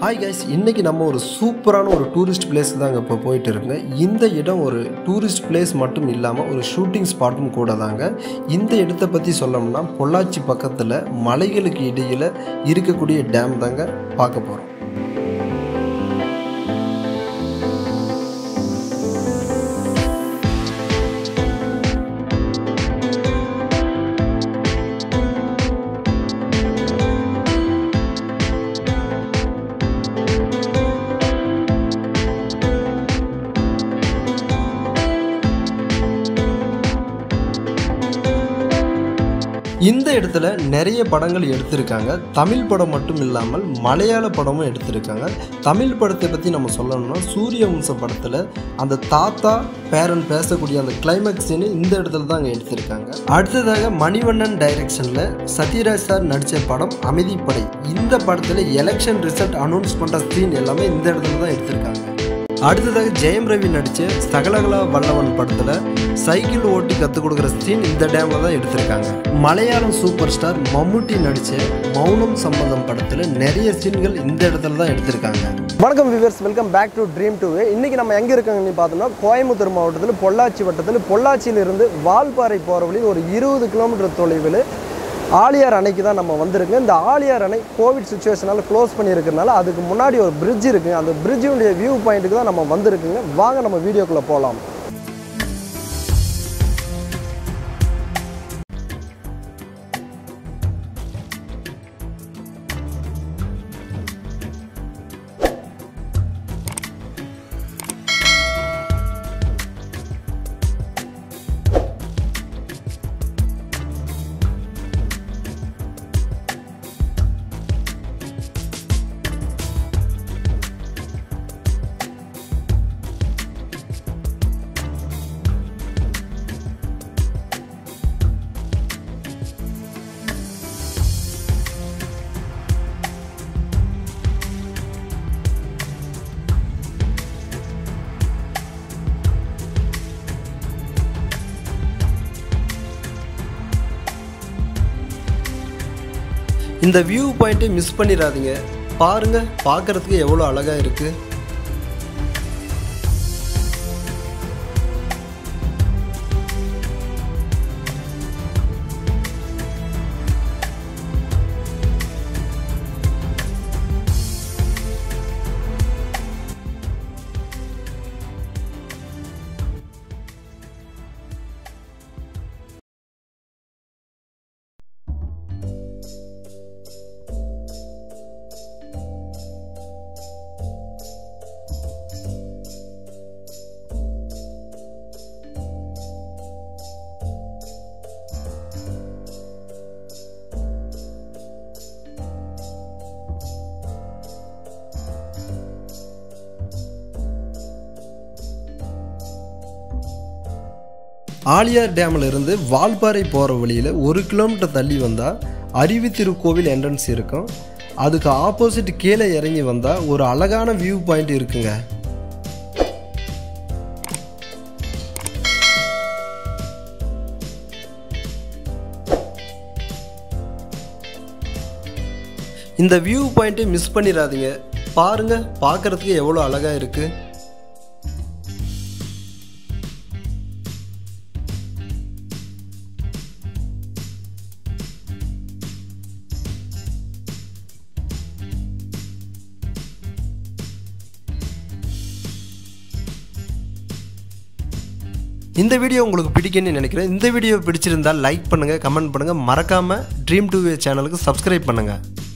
hi guys இன்னைக்கு நம்ம ஒரு சூப்பரான ஒரு டூரிஸ்ட் பிளேஸ்க்கு தாங்க இப்போ போயிட்டு இருக்குங்க இந்த இடம் ஒரு டூரிஸ்ட் பிளேஸ் மட்டும் இல்லாமல் ஒரு ஷூட்டிங் ஸ்பாட்டும் கூட தாங்க இந்த இடத்தை பற்றி சொல்லணும்னா பொள்ளாச்சி பக்கத்தில் மலைகளுக்கு இடையில் இருக்கக்கூடிய டேம் தாங்க பார்க்க போகிறோம் இந்த இடத்துல நிறைய படங்கள் எடுத்திருக்காங்க தமிழ் படம் மட்டும் இல்லாமல் மலையாள படமும் எடுத்திருக்காங்க தமிழ் படத்தை பற்றி நம்ம சொல்லணும்னா சூரிய வம்ச படத்தில் அந்த தாத்தா பேரன் பேசக்கூடிய அந்த கிளைமேக்ஸ் சீனு இந்த இடத்துல தான் அங்கே எடுத்திருக்காங்க அடுத்ததாக மணிவண்ணன் டைரக்ஷனில் சத்யராஜ் சார் நடித்த படம் அமைதிப்படை இந்த படத்தில் எலெக்ஷன் ரிசல்ட் அனௌன்ஸ் பண்ணுற சீன் எல்லாமே இந்த இடத்துல தான் எடுத்திருக்காங்க அடுத்ததாக ஜெயம் ரவி நடித்த சகலகலா வல்லவன் படத்தில் சைக்கிள் ஓட்டி கற்றுக் கொடுக்குற சீன் இந்த டேமில் தான் எடுத்திருக்காங்க மலையாளம் சூப்பர் ஸ்டார் மம்முட்டி நடித்த மௌனம் சம்பந்தம் படத்தில் நிறைய சீன்கள் இந்த இடத்துல தான் எடுத்திருக்காங்க வணக்கம் viewers welcome back to dream two இன்றைக்கி நம்ம எங்கே இருக்கோங்கன்னு பார்த்தோம்னா கோயம்புத்தூர் மாவட்டத்தில் பொள்ளாச்சி வட்டத்தில் பொள்ளாச்சியிலிருந்து வால்பாறை போகிற வழி ஒரு இருபது கிலோமீட்டர் தொலைவில் ஆலியார் அணைக்கு தான் நம்ம வந்திருக்கோம் இந்த ஆலியார் அணை கோவிட் சுச்சுவேஷனால் க்ளோஸ் பண்ணியிருக்கிறனால அதுக்கு முன்னாடி ஒரு பிரிட்ஜ் இருக்குங்க அந்த பிரிட்ஜுடைய வியூ பாயிண்ட்டுக்கு தான் நம்ம வந்திருக்குங்க வாங்க நம்ம வீடியோக்குள்ளே போகலாம் இந்த வியூ பாயிண்ட்டை மிஸ் பண்ணிடாதீங்க பாருங்க பார்க்கறதுக்கு எவ்வளோ அழகாக இருக்குது ஆலியார் டேமில் இருந்து வால்பாறை போகிற வழியில் ஒரு கிலோமீட்டர் தள்ளி வந்தால் அருவி திருக்கோவில் என்ட்ரன்ஸ் இருக்கும் அதுக்கு ஆப்போசிட் கீழே இறங்கி வந்தால் ஒரு அழகான வியூ பாயிண்ட் இருக்குங்க இந்த வியூ பாயிண்ட்டை மிஸ் பண்ணிடாதீங்க பாருங்க பார்க்கறதுக்கு எவ்வளோ அழகாக இருக்குது இந்த வீடியோ உங்களுக்கு பிடிக்கும்னு நினைக்கிறேன் இந்த வீடியோ பிடிச்சிருந்தால் லைக் பண்ணுங்கள் கமெண்ட் பண்ணுங்கள் மறக்காமல் ட்ரீம் டூ சேனலுக்கு சப்ஸ்கிரைப் பண்ணுங்கள்